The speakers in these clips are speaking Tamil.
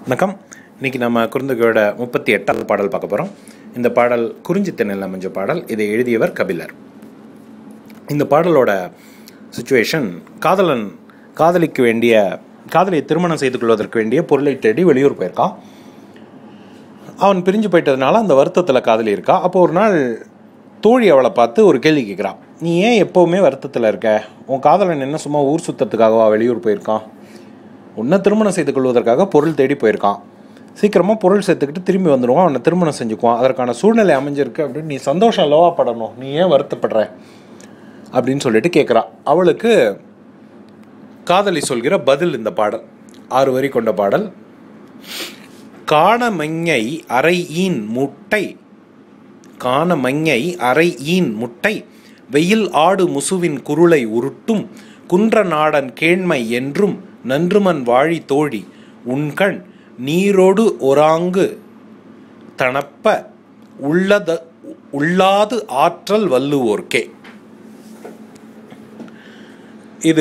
வணக்கம் இன்னைக்கு நம்ம குறுந்தொகையோட முப்பத்தி எட்டாவது பாடல் பார்க்க போகிறோம் இந்த பாடல் குறிஞ்சி தென்னல் அமைஞ்ச பாடல் இதை எழுதியவர் கபிலர் இந்த பாடலோட சுச்சுவேஷன் காதலன் காதலிக்கு வேண்டிய காதலியை திருமணம் செய்து கொள்வதற்கு வேண்டிய பொருளை தேடி வெளியூர் போயிருக்கான் அவன் பிரிஞ்சு போயிட்டதுனால அந்த வருத்தத்தில் காதலி இருக்கா அப்போ ஒரு நாள் தோழி அவளை பார்த்து ஒரு கேள்வி கேட்குறான் நீ ஏன் எப்போவுமே வருத்தத்தில் இருக்க உன் காதலன் என்ன சும்மா ஊர் சுத்தத்துக்காகவா வெளியூர் போயிருக்கான் உன்னை திருமணம் செய்து கொள்வதற்காக பொருள் தேடி போயிருக்கான் சீக்கிரமாக பொருள் சேர்த்துக்கிட்டு திரும்பி வந்துடுவான் அவனை திருமணம் செஞ்சுக்குவான் அதற்கான சூழ்நிலை அமைஞ்சிருக்கு அப்படின்னு நீ சந்தோஷம் அல்லவா படணும் நீ ஏன் வருத்தப்படுற அப்படின்னு சொல்லிட்டு கேட்குறா அவளுக்கு காதலி சொல்கிற பதில் இந்த பாடல் ஆறு வரி கொண்ட பாடல் காணமஞ்சை அரை ஈன் முட்டை காணமஞ்சை அரை ஈன் முட்டை வெயில் ஆடு முசுவின் குருளை உருட்டும் குன்ற நாடன் கேண்மை என்றும் நன்றுமன் வாழி தோழி உண்கண் நீரோடு ஒராங்கு தணப்ப உள்ளத உள்ளாது ஆற்றல் வல்லுவோர்க்கே இது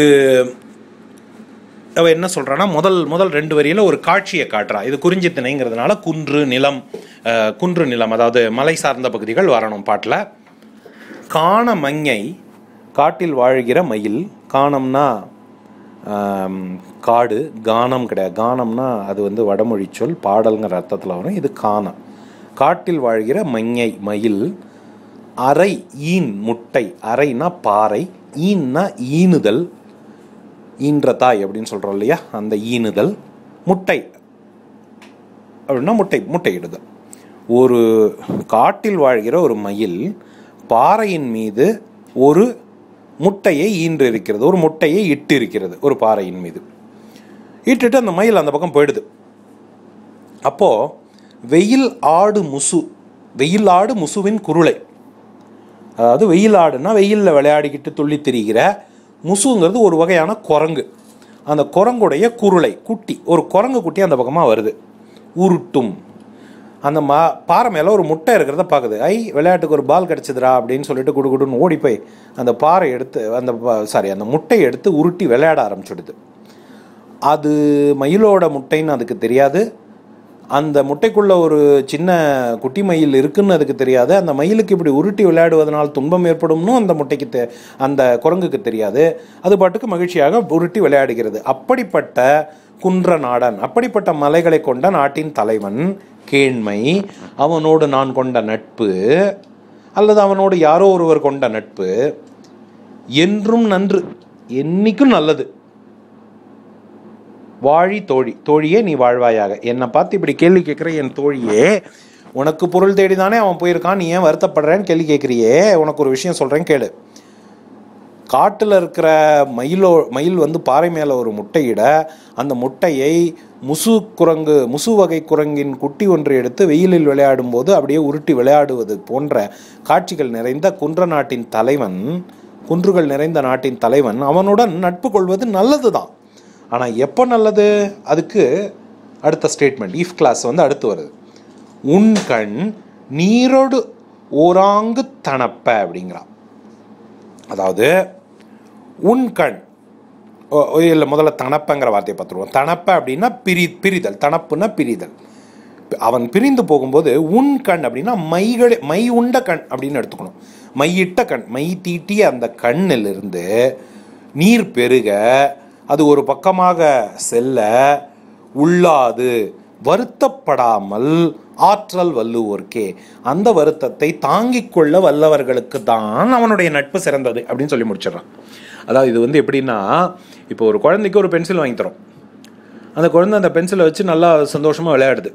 அவ என்ன சொல்றான்னா முதல் முதல் ரெண்டு வரியில ஒரு காட்சியை காட்டுறா இது குறிஞ்சி திணைங்கிறதுனால குன்று நிலம் அஹ், குன்று நிலம் அதாவது மலை சார்ந்த பகுதிகள் வரணும் பாட்டில் காண மங்கை காட்டில் வாழ்கிற மயில் காணம்னா ஆம், காடு கானம் கிடையாது கானம்னா அது வந்து வடமொழி சொல் பாடல்ங்கிற அர்த்தத்தில் வரும் இது காணம் காட்டில் வாழ்கிற மங்கை மயில் அரை ஈன் முட்டை அரைனா பாறை ஈன்னா ஈனுதல் ஈன்ற தாய் அப்படின்னு சொல்கிறோம் இல்லையா அந்த ஈனுதல் முட்டை அப்படின்னா முட்டை முட்டையிடுதல் ஒரு காட்டில் வாழ்கிற ஒரு மயில் பாறையின் மீது ஒரு முட்டையை ஈன்று இருக்கிறது ஒரு முட்டையை இட்டு இருக்கிறது ஒரு பாறையின் மீது இட்டுட்டு அந்த மயில் அந்த பக்கம் போயிடுது அப்போ வெயில் ஆடு முசு வெயில் ஆடு முசுவின் குருளை அதாவது வெயில் ஆடுனா வெயிலில் விளையாடிக்கிட்டு துள்ளி திரிகிற முசுங்கிறது ஒரு வகையான குரங்கு அந்த குரங்குடைய குருளை குட்டி ஒரு குரங்கு குட்டி அந்த பக்கமாக வருது உருட்டும் அந்த மா பாறை மேலே ஒரு முட்டை இருக்கிறத பார்க்குது ஐ விளையாட்டுக்கு ஒரு பால் கிடச்சிதுரா அப்படின்னு சொல்லிட்டு குடு குடுன்னு ஓடி போய் அந்த பாறை எடுத்து அந்த சாரி அந்த முட்டையை எடுத்து உருட்டி விளையாட ஆரம்பிச்சுடுது அது மயிலோட முட்டைன்னு அதுக்கு தெரியாது அந்த முட்டைக்குள்ள ஒரு சின்ன குட்டி மயில் இருக்குன்னு அதுக்கு தெரியாது அந்த மயிலுக்கு இப்படி உருட்டி விளையாடுவதனால் துன்பம் ஏற்படும்னு அந்த முட்டைக்கு தெ அந்த குரங்குக்கு தெரியாது அது பாட்டுக்கு மகிழ்ச்சியாக உருட்டி விளையாடுகிறது அப்படிப்பட்ட குன்ற நாடன் அப்படிப்பட்ட மலைகளை கொண்ட நாட்டின் தலைவன் கேண்மை அவனோடு நான் கொண்ட நட்பு அல்லது அவனோடு யாரோ ஒருவர் கொண்ட நட்பு என்றும் நன்று என்னைக்கும் நல்லது வாழி தோழி தோழியே நீ வாழ்வாயாக என்னை பார்த்து இப்படி கேள்வி கேட்குற என் தோழியே உனக்கு பொருள் தேடி தானே அவன் போயிருக்கான் நீ ஏன் வருத்தப்படுறேன்னு கேள்வி கேட்குறியே உனக்கு ஒரு விஷயம் சொல்கிறேன் கேளு காட்டில் இருக்கிற மயிலோ மயில் வந்து பாறை மேலே ஒரு முட்டையிட அந்த முட்டையை முசு குரங்கு முசு வகை குரங்கின் குட்டி ஒன்று எடுத்து வெயிலில் விளையாடும் போது அப்படியே உருட்டி விளையாடுவது போன்ற காட்சிகள் நிறைந்த குன்ற நாட்டின் தலைவன் குன்றுகள் நிறைந்த நாட்டின் தலைவன் அவனுடன் நட்பு கொள்வது நல்லது தான் ஆனால் எப்போ நல்லது அதுக்கு அடுத்த ஸ்டேட்மெண்ட் இஃப் கிளாஸ் வந்து அடுத்து வருது உன் கண் நீரோடு ஓராங்கு தணப்ப அப்படிங்கிறான் அதாவது உன் கண் இல்லை முதல்ல தணப்பங்கிற வார்த்தையை பார்த்துருவோம் தணப்ப அப்படின்னா பிரி பிரிதல் தணப்புன்னா பிரிதல் அவன் பிரிந்து போகும்போது உன் கண் அப்படின்னா மைகளே மை உண்ட கண் அப்படின்னு எடுத்துக்கணும் மையிட்ட கண் மை தீட்டிய அந்த கண்ணிலிருந்து நீர் பெருக அது ஒரு பக்கமாக செல்ல உள்ளாது வருத்தப்படாமல் ஆற்றல் வல்லுவோர்க்கே அந்த வருத்தத்தை தாங்கிக் கொள்ள வல்லவர்களுக்கு தான் அவனுடைய நட்பு சிறந்தது அப்படின்னு சொல்லி முடிச்சிடறான் அதாவது இது வந்து எப்படின்னா இப்போ ஒரு குழந்தைக்கு ஒரு பென்சில் வாங்கி தரோம் அந்த குழந்தை அந்த பென்சிலை வச்சு நல்லா சந்தோஷமாக விளையாடுது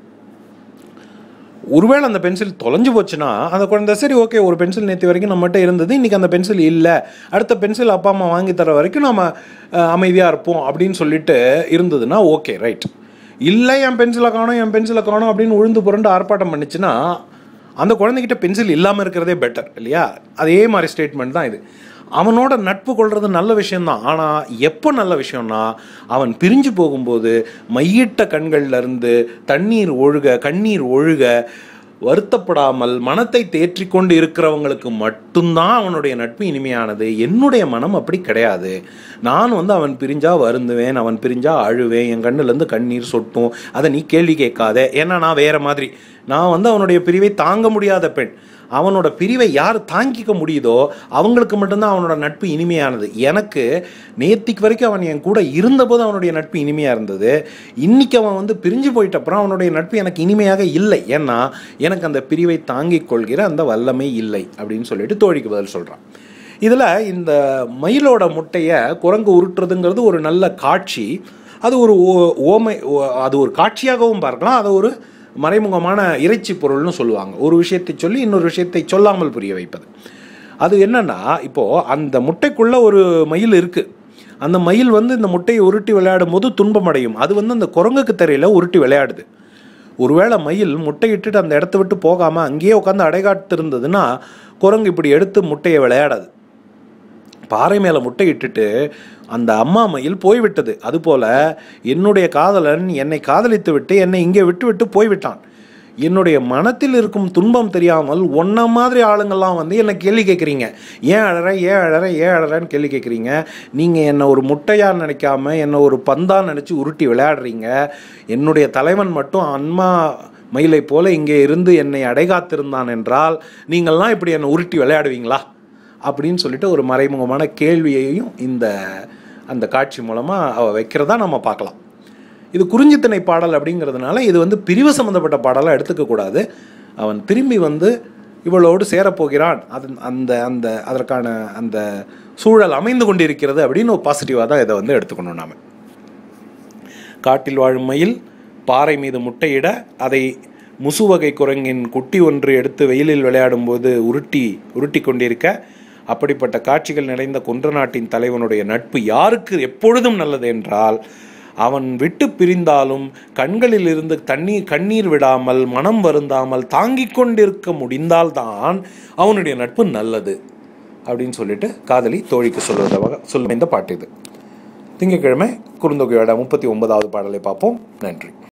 ஒருவேளை அந்த பென்சில் தொலைஞ்சு போச்சுன்னா அந்த குழந்தை சரி ஓகே ஒரு பென்சில் நேற்று வரைக்கும் நம்மகிட்ட இருந்தது இன்றைக்கி அந்த பென்சில் இல்லை அடுத்த பென்சில் அப்பா அம்மா வாங்கி தர வரைக்கும் நம்ம அமைதியாக இருப்போம் அப்படின்னு சொல்லிட்டு இருந்ததுன்னா ஓகே ரைட் இல்லை என் பென்சிலை காணும் என் பென்சிலை காணும் அப்படின்னு உழுந்து புரண்டு ஆர்ப்பாட்டம் பண்ணுச்சுன்னா அந்த குழந்தைகிட்ட பென்சில் இல்லாமல் இருக்கிறதே பெட்டர் இல்லையா அதே மாதிரி ஸ்டேட்மெண்ட் தான் இது அவனோட நட்பு கொள்வது நல்ல விஷயம்தான் ஆனால் எப்போ நல்ல விஷயம்னா அவன் பிரிஞ்சு போகும்போது மையிட்ட கண்கள்ல இருந்து தண்ணீர் ஒழுக கண்ணீர் ஒழுக வருத்தப்படாமல் மனத்தை தேற்றி கொண்டு இருக்கிறவங்களுக்கு மட்டும்தான் அவனுடைய நட்பு இனிமையானது என்னுடைய மனம் அப்படி கிடையாது நான் வந்து அவன் பிரிஞ்சா வருந்துவேன் அவன் பிரிஞ்சா அழுவேன் என் கண்ணுலேருந்து கண்ணீர் சொட்டும் அதை நீ கேள்வி கேட்காத ஏன்னா நான் வேற மாதிரி நான் வந்து அவனுடைய பிரிவை தாங்க முடியாத பெண் அவனோட பிரிவை யார் தாங்கிக்க முடியுதோ அவங்களுக்கு மட்டும்தான் அவனோட நட்பு இனிமையானது எனக்கு நேத்திக்கு வரைக்கும் அவன் என் கூட இருந்தபோது அவனுடைய நட்பு இனிமையாக இருந்தது இன்னைக்கு அவன் வந்து பிரிஞ்சு போயிட்ட அப்புறம் அவனுடைய நட்பு எனக்கு இனிமையாக இல்லை ஏன்னா எனக்கு அந்த பிரிவை தாங்கிக் கொள்கிற அந்த வல்லமை இல்லை அப்படின்னு சொல்லிட்டு தோழிக்கு பதில் சொல்கிறான் இதில் இந்த மயிலோட முட்டையை குரங்கு உருட்டுறதுங்கிறது ஒரு நல்ல காட்சி அது ஒரு ஓ- ஓமை ஓ- அது ஒரு காட்சியாகவும் பார்க்கலாம் அதை ஒரு மறைமுகமான இறைச்சி பொருள்னு சொல்லுவாங்க ஒரு விஷயத்தை சொல்லி இன்னொரு விஷயத்தை சொல்லாமல் புரிய வைப்பது அது என்னன்னா இப்போ அந்த முட்டைக்குள்ள ஒரு மயில் இருக்கு அந்த மயில் வந்து இந்த முட்டையை உருட்டி விளையாடும் போது துன்பம் அடையும் அது வந்து அந்த குரங்குக்கு தெரியல உருட்டி விளையாடுது ஒருவேளை மயில் முட்டை இட்டுட்டு அந்த இடத்த விட்டு போகாமல் அங்கேயே உட்காந்து அடைகாத்து இருந்ததுன்னா குரங்கு இப்படி எடுத்து முட்டையை விளையாடாது பாறை மேலே முட்டை இட்டுட்டு அந்த அம்மா மயில் போய்விட்டது அதுபோல என்னுடைய காதலன் என்னை காதலித்து விட்டு என்னை இங்கே விட்டு விட்டு போய்விட்டான் என்னுடைய மனத்தில் இருக்கும் துன்பம் தெரியாமல் ஒன்ன மாதிரி ஆளுங்கள்லாம் வந்து என்னை கேள்வி கேட்குறீங்க ஏன் அழற ஏன் அழற ஏன் அழறன்னு கேள்வி கேட்குறீங்க நீங்கள் என்னை ஒரு முட்டையாக நினைக்காம என்னை ஒரு பந்தா நினச்சி உருட்டி விளையாடுறீங்க என்னுடைய தலைவன் மட்டும் அன்மா மயிலை போல இங்கே இருந்து என்னை அடைகாத்திருந்தான் என்றால் நீங்கள்லாம் இப்படி என்னை உருட்டி விளையாடுவீங்களா அப்படின்னு சொல்லிட்டு ஒரு மறைமுகமான கேள்வியையும் இந்த அந்த காட்சி மூலமாக அவ வைக்கிறதா நம்ம பார்க்கலாம் இது குறிஞ்சித்திணை பாடல் அப்படிங்கிறதுனால இது வந்து பிரிவு சம்மந்தப்பட்ட பாடலாக எடுத்துக்கக்கூடாது அவன் திரும்பி வந்து இவளோடு சேரப்போகிறான் அது அந்த அந்த அதற்கான அந்த சூழல் அமைந்து கொண்டிருக்கிறது அப்படின்னு ஒரு பாசிட்டிவாக தான் இதை வந்து எடுத்துக்கணும் நாம காட்டில் வாழும் மயில் பாறை மீது முட்டையிட அதை முசுவகை குரங்கின் குட்டி ஒன்று எடுத்து வெயிலில் விளையாடும்போது உருட்டி உருட்டி கொண்டிருக்க அப்படிப்பட்ட காட்சிகள் நிறைந்த கொன்ற நாட்டின் தலைவனுடைய நட்பு யாருக்கு எப்பொழுதும் நல்லது என்றால் அவன் விட்டு பிரிந்தாலும் கண்களில் இருந்து தண்ணீர் கண்ணீர் விடாமல் மனம் வருந்தாமல் தாங்கிக் கொண்டிருக்க முடிந்தால்தான் அவனுடைய நட்பு நல்லது அப்படின்னு சொல்லிட்டு காதலி தோழிக்கு சொல்வதாக சொல்லும் இந்த பாட்டு இது திங்கட்கிழமை குறுந்தொகையோட முப்பத்தி ஒன்பதாவது பாடலை பார்ப்போம் நன்றி